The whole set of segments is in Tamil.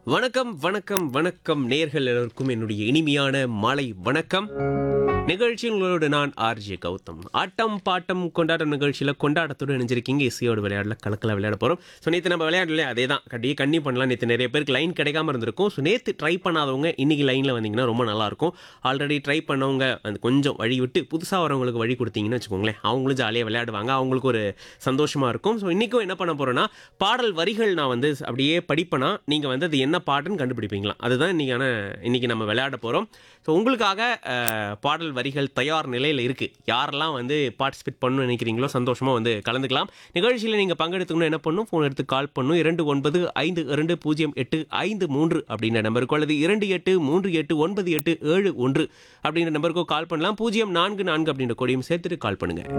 வணக்கம் வணக்கம் வணக்கம் நேர்கள் எல்லோருக்கும் என்னுடைய இனிமையான மாலை வணக்கம் நிகழ்ச்சியில் உங்களோடு நான் ஆர்ஜே கௌதம் ஆட்டம் பாட்டம் கொண்டாட்டம் நிகழ்ச்சியில் கொண்டாட்டத்தோடு இணைஞ்சிருக்கீங்க இசையோடு விளையாடல கலக்கல விளையாட போகிறோம் ஸோ நேற்று நம்ம விளையாடல அதே தான் கட்டி கண்ணி பண்ணலாம் நேற்று நிறைய பேருக்கு லைன் கிடைக்காம இருந்திருக்கும் ஸோ நேற்று ட்ரை பண்ணாதவங்க இன்னைக்கு லைனில் வந்தீங்கன்னா ரொம்ப நல்லாயிருக்கும் ஆல்ரெடி ட்ரை பண்ணவங்க அந்த கொஞ்சம் வழி விட்டு புதுசாக வரவங்களுக்கு வழி கொடுத்தீங்கன்னு வச்சுக்கோங்களேன் அவங்களும் ஜாலியாக விளையாடுவாங்க அவங்களுக்கு ஒரு சந்தோஷமாக இருக்கும் ஸோ இன்றைக்கும் என்ன பண்ண போகிறோன்னா பாடல் வரிகள் நான் வந்து அப்படியே படிப்பேனா நீங்கள் வந்து அது என்ன பாட்டுன்னு கண்டுபிடிப்பீங்களா அதுதான் இன்றைக்கான இன்றைக்கி நம்ம விளையாட போகிறோம் ஸோ உங்களுக்காக அஹ், பாடல் வரிகள் தயார் நிலையில் இருக்குது யாரெல்லாம் வந்து பார்ட்டிசிபேட் பண்ணணும்னு நினைக்கிறீங்களோ சந்தோஷமாக வந்து கலந்துக்கலாம் நிகழ்ச்சியில் நீங்கள் பங்கெடுத்துக்கணும் என்ன பண்ணணும் ஃபோன் எடுத்து கால் பண்ணணும் இரண்டு ஒன்பது ஐந்து இரண்டு பூஜ்ஜியம் எட்டு ஐந்து மூன்று அப்படின்ற நம்பருக்கு அல்லது இரண்டு எட்டு மூன்று எட்டு ஒன்பது எட்டு ஏழு ஒன்று அப்படின்ற நம்பருக்கோ கால் பண்ணலாம் பூஜ்ஜியம் நான்கு நான்கு அப்படின்ற கொடியும் சேர்த்துட்டு கால் பண்ணுங்கள்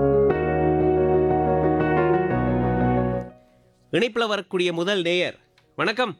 இணைப்பில் வரக்கூடிய முதல் நேயர் வணக்கம்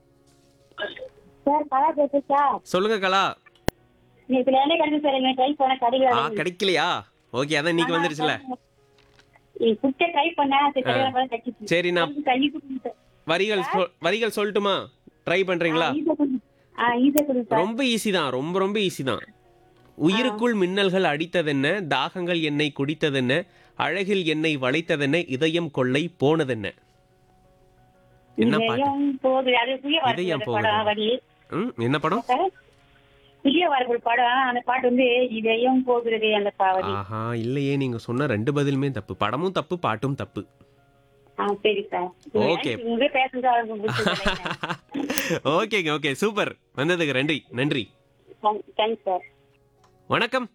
சார் கலா பேசு சார் சொல்லுங்க கலா நேற்று லேண்டே கிடைக்கும் சார் எங்க ட்ரை பண்ண ஆ கடையில் கிடைக்கலையா ஓகே அதான் இன்னைக்கு வந்துருச்சுல குட்டை ட்ரை பண்ணேன் சரி கடையில் போல கிடைச்சிச்சு சரி நான் கல்வி கொடுங்க சார் வரிகள் சொல்- வரிகள் சொல்லட்டுமா ட்ரை பண்றீங்களா ஈஸியாக கொடுங்க ஆ ஈஸியாக கொடுங்க சார் ரொம்ப ஈஸி தான் ரொம்ப ரொம்ப ஈஸி தான் உயிருக்குள் மின்னல்கள் அடித்ததென்ன தாகங்கள் என்னை குடித்ததென்ன அழகில் என்னை வளைத்ததென்ன இதயம் கொள்ளை போனதென்ன என்ன பாட்டு இதயம் போகுது அது புதிய இதயம் வரக்கூடிய போகுது. படம் வரி ம் என்ன படம் சார் புதிய வரக்கூடிய படம் அந்த பாட்டு வந்து இதயம் போகிறது அந்த பாவரி ஆஹா இல்லையே நீங்க சொன்ன ரெண்டு பதிலுமே தப்பு படமும் தப்பு பாட்டும் தப்பு ஆ சரி சார் Okay. உங்களே பேசுறது அவருக்கு பிடிச்சது ஓகேங்க ஓகே சூப்பர் வந்ததுக்கு நன்றி நன்றி தேங்க்ஸ் சார் வணக்கம்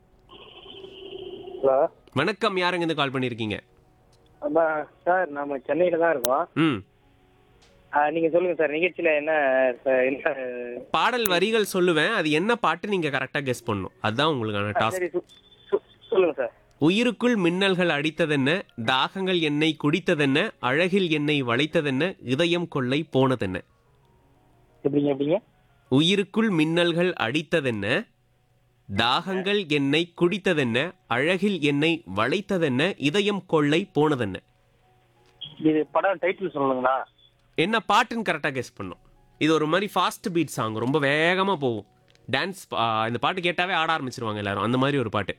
ஹலோ வணக்கம் யாருங்க இருந்து கால் பண்ணியிருக்கீங்க அதான் சார் நம்ம சென்னையில தான் இருக்கோம் ம் ஆ, நீங்க சொல்லுங்க சார் நிகழ்ச்சியில என்ன சார், என்ன பாடல் வரிகள் சொல்லுவேன் அது என்ன பாட்டு நீங்க கரெக்டா கெஸ் பண்ணணும் அதுதான் உங்களுக்கான டாஸ்க் சரி சொ- சொ- சொல்லுங்க சார் உயிருக்குள் மின்னல்கள் அடித்ததென்ன தாகங்கள் என்னை குடித்ததென்ன அழகில் என்னை வளைத்ததென்ன இதயம் கொள்ளை போனதென்ன எப்படிங்க எப்படிங்க உயிருக்குள் மின்னல்கள் அடித்ததென்ன தாகங்கள் என்னை குடித்ததென்ன அழகில் என்னை வளைத்ததென்ன இதயம் கொள்ளை போனதென்ன இது படம் டைட்டில் சொல்லுங்களா என்ன பாட்டுன்னு கரெக்டாக கெஸ் பண்ணும் இது ஒரு மாதிரி ஃபாஸ்ட் பீட் சாங் ரொம்ப வேகமாக போகும் டான்ஸ் இந்த பாட்டு கேட்டாவே ஆட ஆரம்பிச்சிருவாங்க எல்லாரும் அந்த மாதிரி ஒரு பாட்டு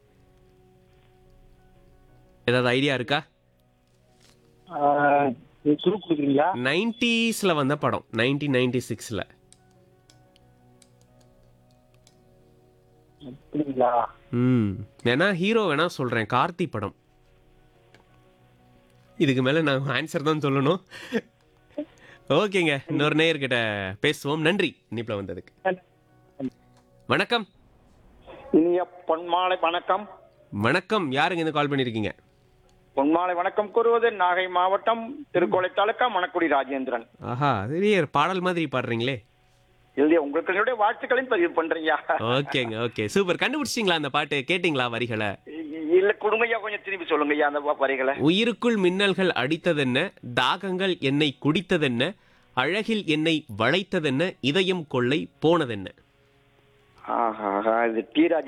ஏதாவது ஐடியா இருக்கா ஆ, இது சுரு கொடுக்குறீங்களா நைன்டிஸில் வந்த படம் நைன்டீன் நைன்டி சிக்ஸில் அப்படிங்களா ம் வேணா ஹீரோ வேணா சொல்கிறேன் கார்த்தி படம் இதுக்கு மேலே நான் ஆன்சர் தான் சொல்லணும் ஓகேங்க இன்னொரு நேயர்கிட்ட பேசுவோம் நன்றி இனிப்பில் வந்ததுக்கு வணக்கம் இனிய பொன்மாலை வணக்கம் வணக்கம் யாருங்க இந்த கால் பண்ணியிருக்கீங்க பொன்மாலை வணக்கம் கூறுவது நாகை மாவட்டம் திருக்கோளை தாலுக்கா மணக்குடி ராஜேந்திரன் ஆஹா அது பாடல் மாதிரி பாடுறீங்களே இல்லையா உங்களுக்கு என்னுடைய வாழ்த்துக்களையும் பதிவு பண்றீங்க ஓகேங்க ஓகே சூப்பர் கண்டுபிடிச்சிங்களா அந்த பாட்டு கேட்டிங்களா வரிகளை இல்ல குடுமையா கொஞ்சம் திரும்பி சொல்லுங்க ஐயா அந்த வரிகளை உயிருக்குள் மின்னல்கள் அடித்ததென்ன தாகங்கள் என்னை குடித்ததென்ன அழகில் என்னை வளைத்ததென்ன இதயம் கொள்ளை போனதென்ன ஆஹா ஆஹா, இது டி ராஜ